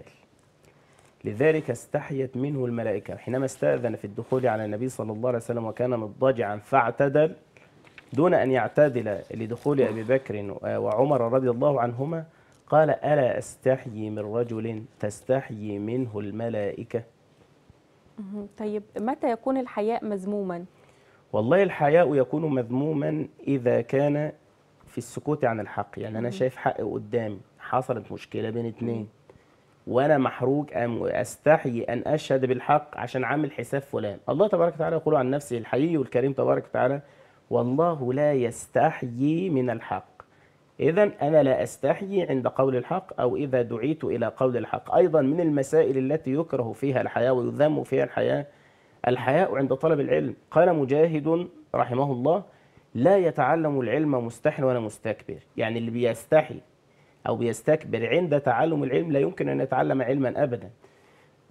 لذلك استحيت منه الملائكة حينما استأذن في الدخول على النبي صلى الله عليه وسلم وكان مضطجعا فاعتدل دون أن يعتدل لدخول أبي بكر وعمر رضي الله عنهما قال ألا أستحيي من رجل تستحيي منه الملائكة مهم. طيب متى يكون الحياء مذموما والله الحياء يكون مذموما إذا كان في السكوت عن الحق يعني أنا شايف حق قدامي حصلت مشكلة بين اتنين وأنا محروج أم أستحي أن أشهد بالحق عشان عامل حساب فلان الله تبارك وتعالى يقول عن نفسه الحي والكريم تبارك وتعالى والله لا يستحيي من الحق إذا أنا لا أستحيي عند قول الحق أو إذا دعيت إلى قول الحق أيضا من المسائل التي يكره فيها الحياة ويذم فيها الحياة الحياء عند طلب العلم قال مجاهد رحمه الله لا يتعلم العلم مستحي ولا مستكبر يعني اللي بيستحي أو بيستكبر عند تعلم العلم لا يمكن أن يتعلم علما أبدا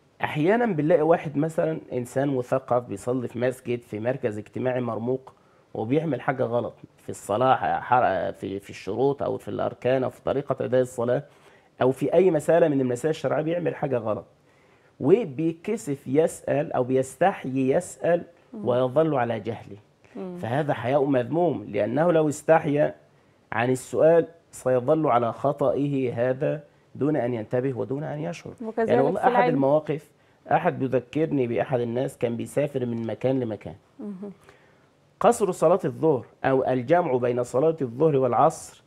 أحيانا بنلاقي واحد مثلا إنسان مثقف بيصلي في مسجد في مركز اجتماعي مرموق وبيعمل حاجة غلط في الصلاة حر- في في الشروط أو في الأركان أو في طريقة أداء الصلاة أو في أي مسألة من المسائل الشرعية بيعمل حاجة غلط وبيكسف يسأل أو بيستحيي يسأل ويظل على جهله فهذا حياء مذموم لأنه لو استحيا عن السؤال سيظل على خطئه هذا دون أن ينتبه ودون أن يشعر وكذلك يعني والله في أحد العلم. المواقف أحد بيذكرني بأحد الناس كان بيسافر من مكان لمكان قصر صلاة الظهر أو الجمع بين صلاة الظهر والعصر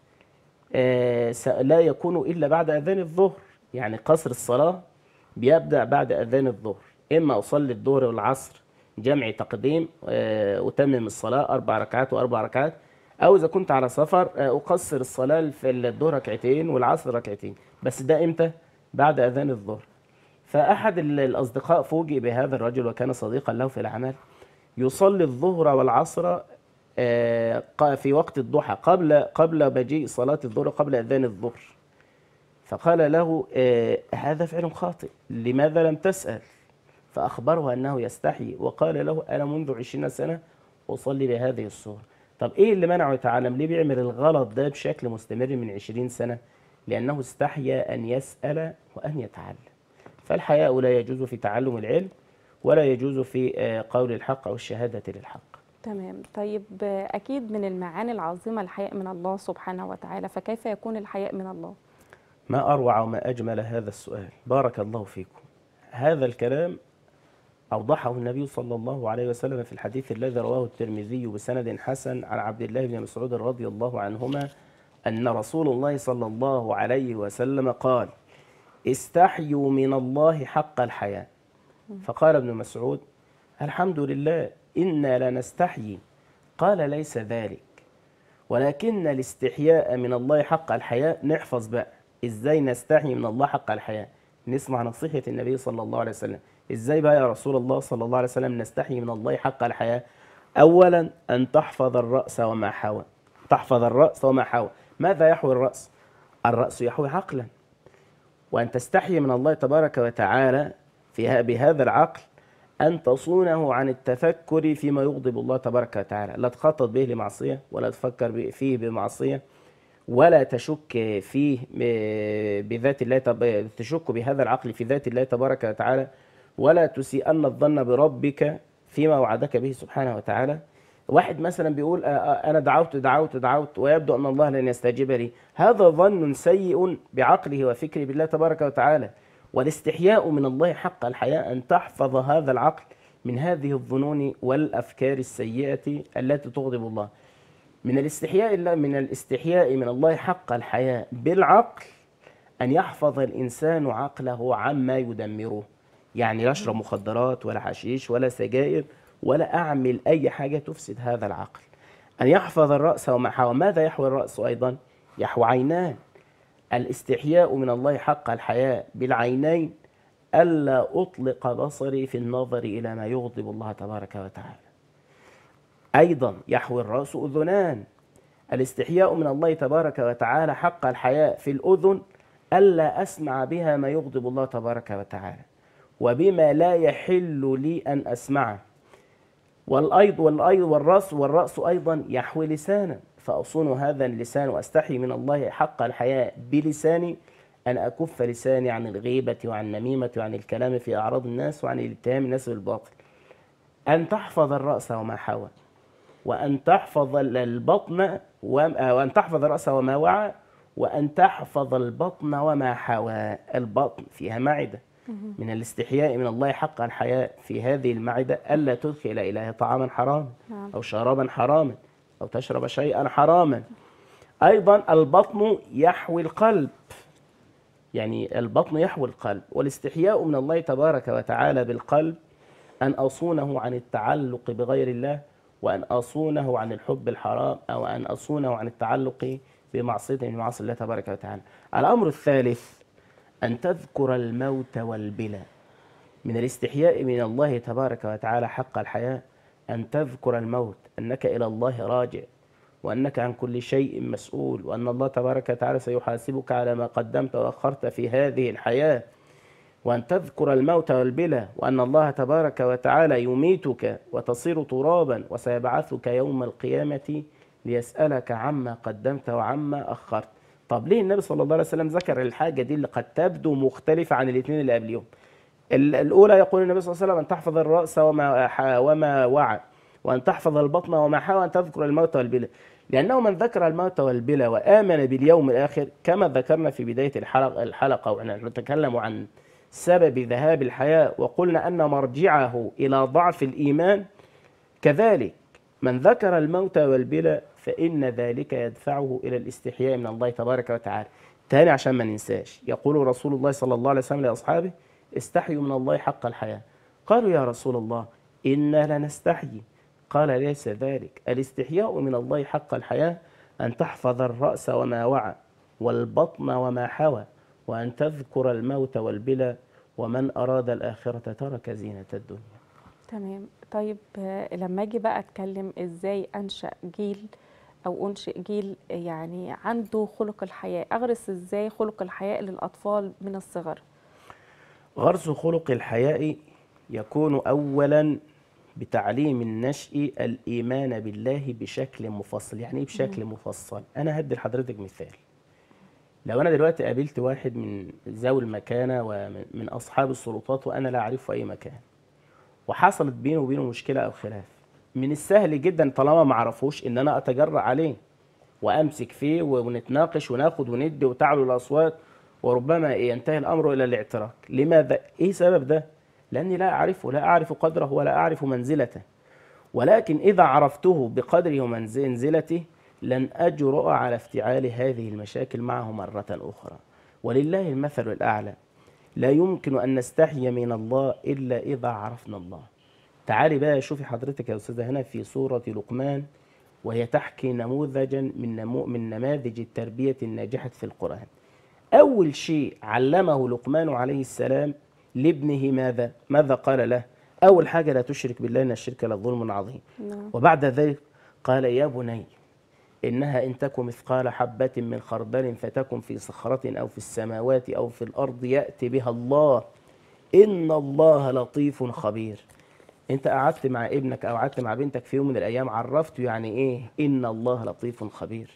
آه، س- لا يكون إلا بعد أذان الظهر يعني قصر الصلاة بيبدأ بعد أذان الظهر إما أصلي الظهر والعصر جمع تقديم آه، أتمم الصلاة أربع ركعات وأربع ركعات أو إذا كنت على سفر آه، أقصر الصلاة في الظهر ركعتين والعصر ركعتين بس ده إمتى؟ بعد أذان الظهر فأحد ال- الأصدقاء فوجئ بهذا الرجل وكان صديقا له في العمل يصلي الظهر والعصر آه، ق- في وقت الضحى قبل قبل مجيء صلاة الظهر قبل أذان الظهر فقال له آه، هذا فعل خاطئ لماذا لم تسأل فأخبره أنه يستحي وقال له أنا منذ عشرين سنة أصلي بهذه الصورة طب إيه اللي منعه يتعلم ليه بيعمل الغلط ده بشكل مستمر من عشرين سنة لأنه استحيا أن يسأل وأن يتعلم فالحياء لا يجوز في تعلم العلم ولا يجوز في آه، قول الحق أو الشهادة للحق تمام طيب آه، أكيد من المعاني العظيمة الحياء من الله سبحانه وتعالى فكيف يكون الحياء من الله؟ ما أروع وما أجمل هذا السؤال بارك الله فيكم هذا الكلام أوضحه النبي صلى الله عليه وسلم في الحديث الذي رواه الترمذي بسند حسن عن عبد الله بن مسعود رضي الله عنهما أن رسول الله صلى الله عليه وسلم قال استحيوا من الله حق الحياة فقال ابن مسعود الحمد لله إنا لنستحيي قال ليس ذلك ولكن الاستحياء من الله حق الحياء نحفظ بقى ازاي نستحي من الله حق الحياء نسمع نصيحة النبي صلى الله عليه وسلم ازاي بقى يا رسول الله صلى الله عليه وسلم نستحي من الله حق الحياء اولا ان تحفظ الرأس وما حوى تحفظ الرأس وما حوى ماذا يحوي الرأس الرأس يحوي عقلا وأن تستحي من الله تبارك وتعالى في بهذا العقل أن تصونه عن التفكر فيما يغضب الله تبارك وتعالى لا تخطط به لمعصية ولا تفكر به- فيه بمعصية ولا تشك فيه ب- بذات الله تب... تشك بهذا العقل في ذات الله تبارك وتعالى ولا تسيئن الظن بربك فيما وعدك به سبحانه وتعالى واحد مثلا بيقول آه، آه، انا دعوت دعوت دعوت ويبدو ان الله لن يستجيب لي هذا ظن سيء بعقله وفكره بالله تبارك وتعالى والاستحياء من الله حق الحياء ان تحفظ هذا العقل من هذه الظنون والافكار السيئه التي تغضب الله من الاستحياء الله من الاستحياء من الله حق الحياء بالعقل أن يحفظ الإنسان عقله عما يدمره يعني لا أشرب مخدرات ولا حشيش ولا سجائر ولا أعمل أي حاجة تفسد هذا العقل أن يحفظ الرأس وما حوى ماذا يحوي الرأس أيضا يحوي عينان الاستحياء من الله حق الحياء بالعينين ألا أطلق بصري في النظر إلى ما يغضب الله تبارك وتعالى أيضا يحوي الرأس أذنان الاستحياء من الله تبارك وتعالى حق الحياء في الأذن ألا أسمع بها ما يغضب الله تبارك وتعالى وبما لا يحل لي أن أسمعه والأيض والأيض والرأس والرأس أيضا يحوي لسانا فأصون هذا اللسان وأستحي من الله حق الحياء بلساني أن أكف لساني عن الغيبة وعن النميمة وعن الكلام في أعراض الناس وعن الاتهام الناس بالباطل أن تحفظ الرأس وما حوى وأن تحفظ البطن وم- وأن تحفظ الرأس وما وعى وأن تحفظ البطن وما حوى البطن فيها معدة من الاستحياء من الله حق الحياء في هذه المعدة ألا تدخل إليها طعاما حراما نعم. أو شرابا حراما أو تشرب شيئا حراما أيضا البطن يحوي القلب يعني البطن يحوي القلب والاستحياء من الله تبارك وتعالى بالقلب أن أصونه عن التعلق بغير الله وأن أصونه عن الحب الحرام أو أن أصونه عن التعلق بمعصية من معاصي الله تبارك وتعالى الأمر الثالث أن تذكر الموت والبلى من الاستحياء من الله تبارك وتعالى حق الحياة أن تذكر الموت أنك إلى الله راجع وأنك عن كل شيء مسؤول وأن الله تبارك وتعالى سيحاسبك على ما قدمت وأخرت في هذه الحياة وأن تذكر الموت والبلى وأن الله تبارك وتعالى يميتك وتصير ترابا وسيبعثك يوم القيامة ليسألك عما قدمت وعما أخرت طب ليه النبي صلى الله عليه وسلم ذكر الحاجة دي اللي قد تبدو مختلفة عن الاثنين اللي قبليهم ال- الأولى يقول النبي صلى الله عليه وسلم أن تحفظ الرأس وما ح- وما وعى وأن تحفظ البطن وما حوى وأن تذكر الموت والبلى لأنه من ذكر الموت والبلى وآمن باليوم الآخر كما ذكرنا في بداية الحلقة الحلقة وأنا نتكلم عن سبب ذهاب الحياة وقلنا أن مرجعه إلى ضعف الإيمان كذلك من ذكر الموت والبلى فإن ذلك يدفعه إلى الاستحياء من الله تبارك وتعالى تاني عشان ما ننساش يقول رسول الله صلى الله عليه وسلم لأصحابه استحيوا من الله حق الحياة قالوا يا رسول الله إنا لنستحيي قال ليس ذلك الاستحياء من الله حق الحياة أن تحفظ الرأس وما وعى والبطن وما حوى وأن تذكر الموت والبلى ومن أراد الآخرة ترك زينة الدنيا تمام طيب آه، لما اجي بقى اتكلم ازاي انشا جيل او انشئ جيل يعني عنده خلق الحياه اغرس ازاي خلق الحياه للاطفال من الصغر غرس خلق الحياء يكون أولا بتعليم النشء الإيمان بالله بشكل مفصل يعني إيه بشكل مفصل أنا هدي لحضرتك مثال لو أنا دلوقتي قابلت واحد من ذوي المكانة ومن من أصحاب السلطات وأنا لا أعرفه أي مكان وحصلت بينه وبينه مشكلة أو خلاف من السهل جدا طالما ما أعرفوش إن أنا أتجرأ عليه وامسك فيه ونتناقش وناخد وندي وتعلو الاصوات وربما ينتهي الامر الى الاعتراك لماذا ايه سبب ده لاني لا اعرفه لا اعرف قدره ولا اعرف منزلته ولكن اذا عرفته بقدره ومنزلته لن اجرؤ على افتعال هذه المشاكل معه مره اخرى ولله المثل الاعلى لا يمكن ان نستحي من الله الا اذا عرفنا الله تعالي بقى شوفي حضرتك يا استاذه هنا في سوره لقمان وهي تحكي نموذجا من نمو من نماذج التربية الناجحة في القرآن. أول شيء علمه لقمان عليه السلام لابنه ماذا؟ ماذا قال له؟ أول حاجة لا تشرك بالله إن الشرك لظلم عظيم. نعم. وبعد ذلك قال يا بني إنها إن تك مثقال حبة من خردل فتكن في صخرة أو في السماوات أو في الأرض يأتي بها الله إن الله لطيف خبير. انت قعدت مع ابنك او قعدت مع بنتك في يوم من الايام عرفته يعني ايه ان الله لطيف خبير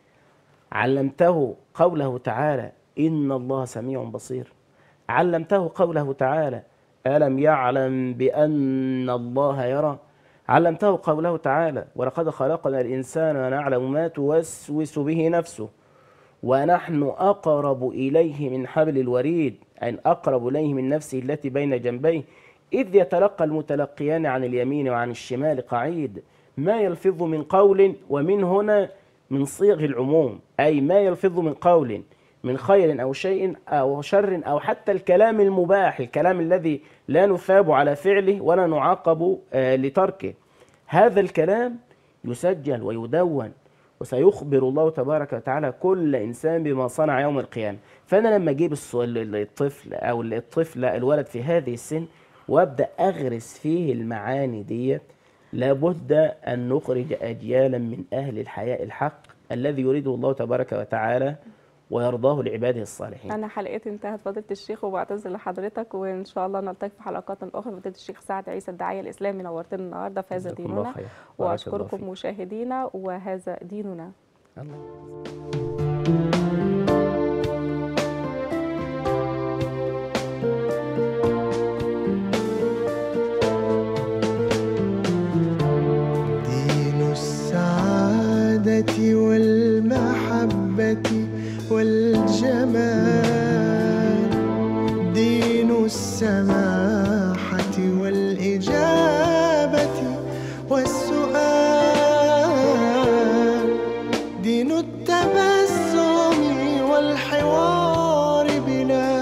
علمته قوله تعالى ان الله سميع بصير علمته قوله تعالى الم يعلم بان الله يرى علمته قوله تعالى ولقد خلقنا الانسان ونعلم ما توسوس به نفسه ونحن أقرب إليه من حبل الوريد أن أقرب إليه من نفسه التي بين جنبيه إذ يتلقى المتلقيان عن اليمين وعن الشمال قعيد ما يلفظ من قول ومن هنا من صيغ العموم أي ما يلفظ من قول من خير أو شيء أو شر أو حتى الكلام المباح الكلام الذي لا نثاب على فعله ولا نعاقب آه، لتركه هذا الكلام يسجل ويدون وسيخبر الله تبارك وتعالى كل انسان بما صنع يوم القيامه فانا لما اجيب الص- ال- الطفل او الطفل الولد في هذه السن وابدا اغرس فيه المعاني ديت لابد ان نخرج اجيالا من اهل الحياء الحق الذي يريده الله تبارك وتعالى ويرضاه لعباده الصالحين انا حلقتي انتهت فضيله الشيخ وبعتذر لحضرتك وان شاء الله نلتقي في حلقات اخرى فضيله الشيخ سعد عيسى الداعيه الاسلامي نورتنا النهارده في هذا جزاكم الله ديننا خير. بارك الله واشكركم فيك. مشاهدينا وهذا ديننا الله. دين السعادة والمحبة والجمال دين السماحة والإجابة والسؤال دين التبسم والحوار بلا